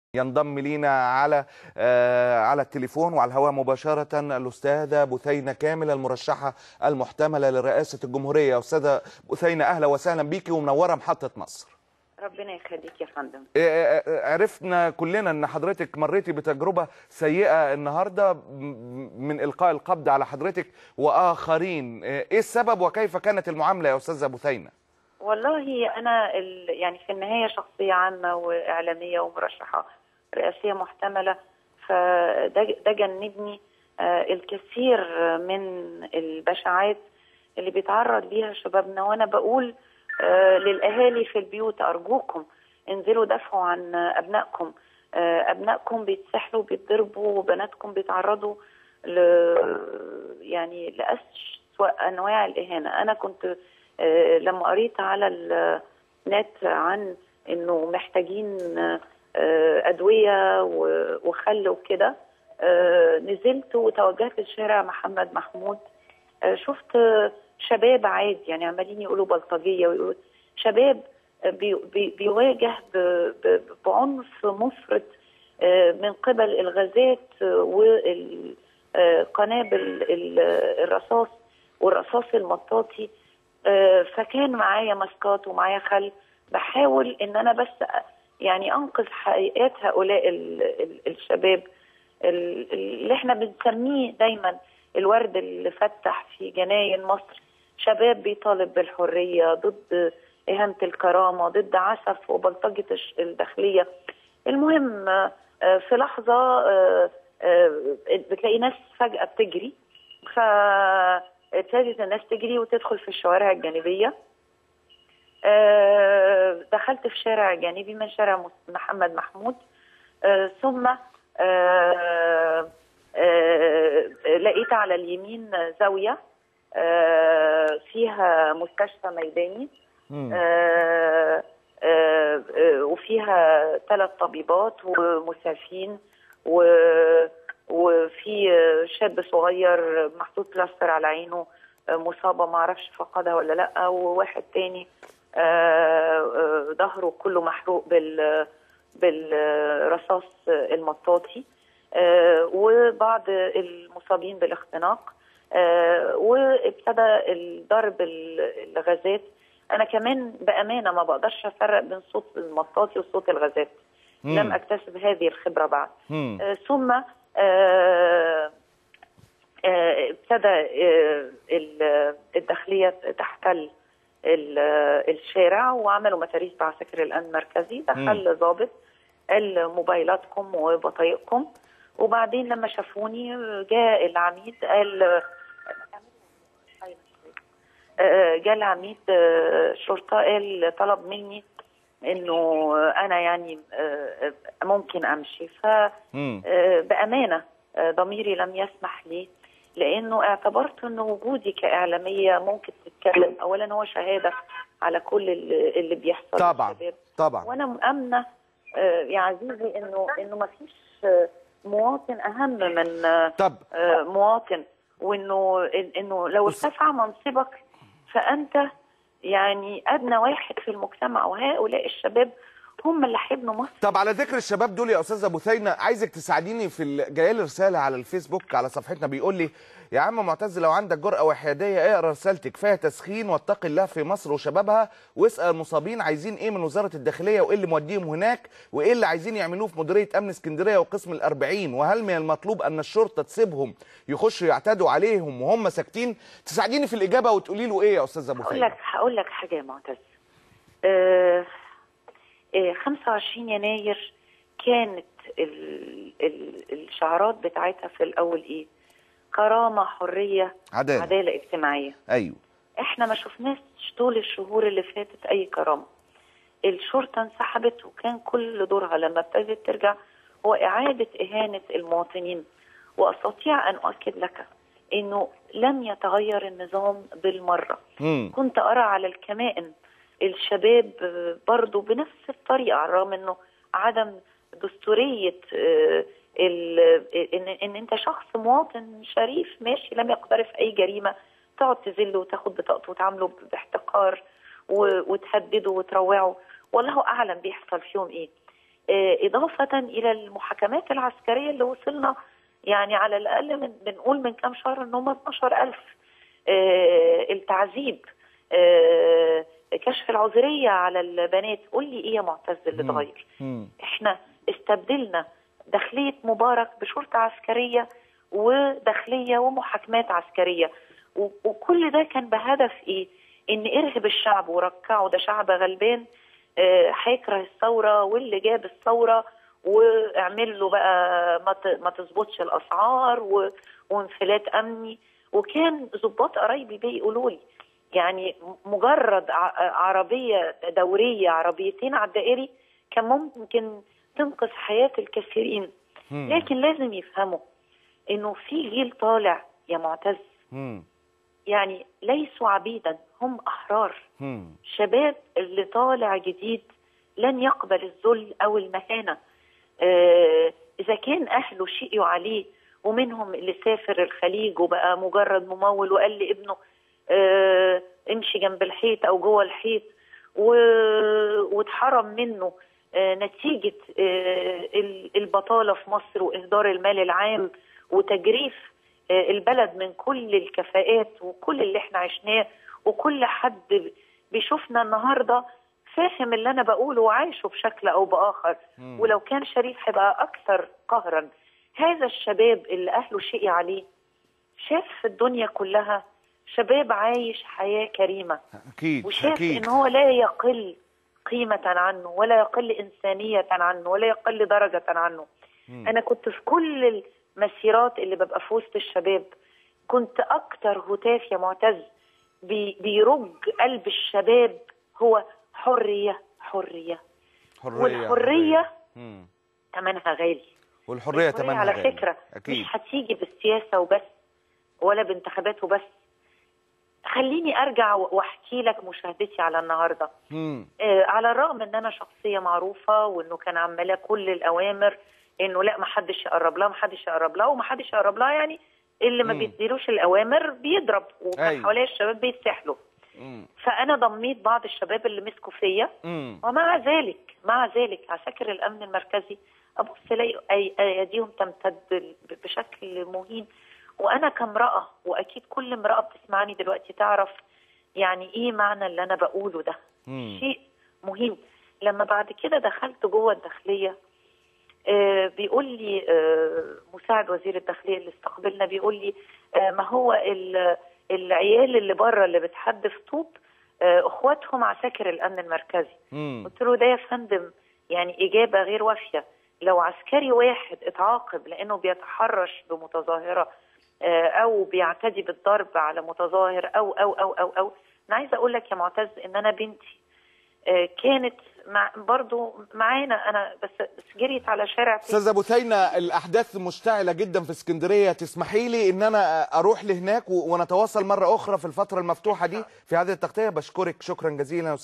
ينضم لينا على آه على التليفون وعلى الهواء مباشرة الأستاذة بثينة كامل المرشحة المحتملة لرئاسة الجمهورية أستاذة بثينة أهلا وسهلا بيكي ومنورة محطة مصر ربنا يخليك يا فندم آه، آه، عرفنا كلنا ان حضرتك مريتي بتجربة سيئة النهاردة م- من إلقاء القبض على حضرتك وآخرين آه، إيه السبب وكيف كانت المعاملة يا أستاذة بثينة والله انا ال... يعني في النهايه شخصيه عامه واعلاميه ومرشحه رئاسيه محتمله فده ده جنبني آه، الكثير من البشاعات اللي بيتعرض ليها شبابنا وانا بقول آه، للاهالي في البيوت ارجوكم انزلوا دافعوا عن ابنائكم آه، ابنائكم بيتسحلوا بيتضربوا وبناتكم بيتعرضوا ل يعني لاسوأ انواع الاهانه انا كنت آه، لما قريت على النت عن انه محتاجين آه، ادويه و- وخل وكده آه، نزلت وتوجهت لشارع محمد محمود آه، شفت آه، شباب عادي يعني عمالين يقولوا بلطجيه ويقولوا شباب آه، بي بي بيواجه ب- ب- بعنف مفرط آه، من قبل الغازات والقنابل الرصاص والرصاص المطاطي آه، فكان معايا ماسكات ومعايا خل بحاول ان انا بس أ- يعني انقذ حياه هؤلاء ال- ال- الشباب ال- اللي احنا بنسميه دايما الورد اللي فتح في جناين مصر شباب بيطالب بالحريه ضد اهانه الكرامه ضد عسف وبلطجه الش- الداخليه المهم آه، آه، في لحظه آه، آه، بتلاقي ناس فجاه بتجري فابتدت الناس تجري وتدخل في الشوارع الجانبيه آه، دخلت في شارع جانبي من شارع مس- محمد محمود آه، ثم آه، آه، لقيت على اليمين زاوية آه، فيها مستشفى ميداني مم. آه، آه، آه، وفيها ثلاث طبيبات ومسعفين و- وفي شاب صغير محطوط بلاستر على عينه آه، مصابة ما اعرفش فقدها ولا لا وواحد تاني آه، آه، ظهره كله محروق بال بالرصاص المطاطي آه، وبعض المصابين بالاختناق آه، وابتدى الضرب ال- الغازات انا كمان بامانه ما بقدرش افرق بين صوت المطاطي وصوت الغازات مم. لم اكتسب هذه الخبره بعد مم. آه، ثم آه، آه، ابتدى آه، ال- الداخليه تحتل ال- الشارع وعملوا متاريس بعساكر الامن المركزي دخل ضابط قال موبايلاتكم وبطايقكم وبعدين لما شافوني جاء العميد قال آه، جاء العميد آه، شرطه قال طلب مني انه انا يعني آه، ممكن امشي ف مم. آه، بامانه آه، ضميري لم يسمح لي لانه اعتبرت انه وجودي كاعلاميه ممكن تتكلم اولا هو شهاده على كل اللي اللي بيحصل طبعا للشباب. طبعا وانا مامنه آه، يا عزيزي انه انه ما فيش آه، مواطن اهم من آه، طب آه، مواطن وانه إن- انه لو بص- ارتفع منصبك فانت يعني ادنى واحد في المجتمع وهؤلاء الشباب هم اللي هيبنوا مصر طب على ذكر الشباب دول يا استاذه بثينه عايزك تساعديني في ال- جايه لي رساله على الفيسبوك على صفحتنا بيقول لي يا عم معتز لو عندك جرأه وحياديه اقرا رسالتك فيها تسخين واتق الله في مصر وشبابها واسال المصابين عايزين ايه من وزاره الداخليه وايه اللي موديهم هناك وايه اللي عايزين يعملوه في مديريه امن اسكندريه وقسم الأربعين وهل من المطلوب ان الشرطه تسيبهم يخشوا يعتدوا عليهم وهم ساكتين تساعديني في الاجابه وتقولي له ايه يا استاذه هقول بثينه لك هقول لك حاجه يا معتز آه آه 25 يناير كانت ال ال الشعارات بتاعتها في الاول ايه كرامه حريه عداله عداله اجتماعيه ايوه احنا ما شفناش طول الشهور اللي فاتت اي كرامه الشرطه انسحبت وكان كل دورها لما ابتدت ترجع هو اعاده اهانه المواطنين واستطيع ان اؤكد لك انه لم يتغير النظام بالمره امم كنت أرى على الكمائن الشباب آه، برضو بنفس الطريقة على الرغم أنه عدم دستورية آه، ال- إن, إن أنت شخص مواطن شريف ماشي لم يقترف أي جريمة تقعد تذله وتاخد بطاقته وتعامله باحتقار و- وتهدده وتروعه والله أعلم بيحصل فيهم إيه آه، إضافة إلى المحاكمات العسكرية اللي وصلنا يعني على الأقل من بنقول من كام شهر إن هم 12000 آه، التعذيب آه، كشف العذرية على البنات قول لي إيه يا معتز اللي مم. اتغير مم. احنا استبدلنا داخلية مبارك بشرطة عسكرية وداخلية ومحاكمات عسكرية و- وكل ده كان بهدف ايه ان ارهب الشعب وركعه ده شعب غلبان آه، هيكره الثورة واللي جاب الثورة واعمل له بقى ما ت- ما تظبطش الاسعار و- وانفلات امني وكان ضباط قرايبي بيقولوا لي يعني مجرد ع- عربية دورية عربيتين على الدائري كان ممكن تنقذ حياة الكثيرين مم. لكن لازم يفهموا انه في جيل طالع يا معتز مم. يعني ليسوا عبيدا هم احرار مم. شباب اللي طالع جديد لن يقبل الذل او المهانه آه اذا كان اهله شقيوا عليه ومنهم اللي سافر الخليج وبقى مجرد ممول وقال لابنه آه امشي جنب الحيط او جوه الحيط و- واتحرم منه آه نتيجه آه ال- البطاله في مصر واهدار المال العام وتجريف آه البلد من كل الكفاءات وكل اللي احنا عشناه وكل حد بيشوفنا النهارده فاهم اللي انا بقوله وعايشه بشكل او باخر مم. ولو كان شريف هيبقى اكثر قهرا هذا الشباب اللي اهله شقي عليه شاف في الدنيا كلها شباب عايش حياه كريمه اكيد وشاف اكيد ان هو لا يقل قيمه عنه ولا يقل انسانيه عنه ولا يقل درجه عنه مم. انا كنت في كل المسيرات اللي ببقى في وسط الشباب كنت اكتر هتاف يا معتز بي بيرج قلب الشباب هو حريه حريه حريه والحريه مم. ثمنها غالي والحريه الحرية تمنها على غالي. فكره اكيد مش هتيجي بالسياسه وبس ولا بانتخابات وبس خليني ارجع واحكي لك مشاهدتي على النهارده مم. آه، على الرغم ان انا شخصيه معروفه وانه كان عماله كل الاوامر انه لا ما حدش يقرب لها ما حدش يقرب لها وما حدش يقرب لها يعني اللي ما مم. بيديلوش الاوامر بيضرب وكان أيوة. حواليا الشباب بيتسحلوا مم. فانا ضميت بعض الشباب اللي مسكوا فيا مم. ومع ذلك مع ذلك عساكر الامن المركزي ابص الاقي أي- ايديهم تمتد ب- بشكل مهين وانا كامراه واكيد كل امراه بتسمعني دلوقتي تعرف يعني ايه معنى اللي انا بقوله ده مم. شيء مهم لما بعد كده دخلت جوه الداخليه آه بيقول لي آه مساعد وزير الداخليه اللي استقبلنا بيقول لي آه ما هو ال- العيال اللي بره اللي بتحدف طوب آه اخواتهم عساكر الامن المركزي مم. قلت له ده يا فندم يعني اجابه غير وافيه لو عسكري واحد اتعاقب لانه بيتحرش بمتظاهره آه، او بيعتدي بالضرب على متظاهر او او او او او انا عايزه اقول لك يا معتز ان انا بنتي آه، كانت مع برضو معانا انا بس بس جريت على شارع استاذه بثينه الاحداث مشتعله جدا في اسكندريه تسمحي لي ان انا اروح لهناك و- ونتواصل مره اخرى في الفتره المفتوحه دي في هذه التغطيه بشكرك شكرا جزيلا